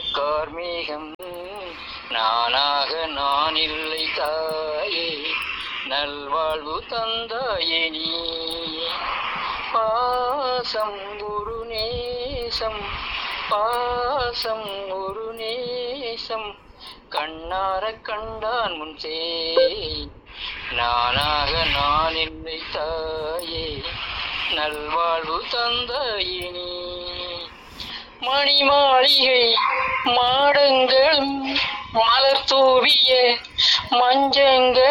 கார்மேகம் நானாக நான் இல்லை தாயே நல்வாழ்வு தந்தாயே நீ பாசம் ஒரு நேசம் பாசம் ஒரு நேசம் கண்ணார கண்டான் முன் சேய் நானாக நான் இல்லை தாயே நல்வாழ்வு தந்தாயே நீ மணி மாளிகை மாடங்களும் மலர் தூவிய மஞ்சங்கள்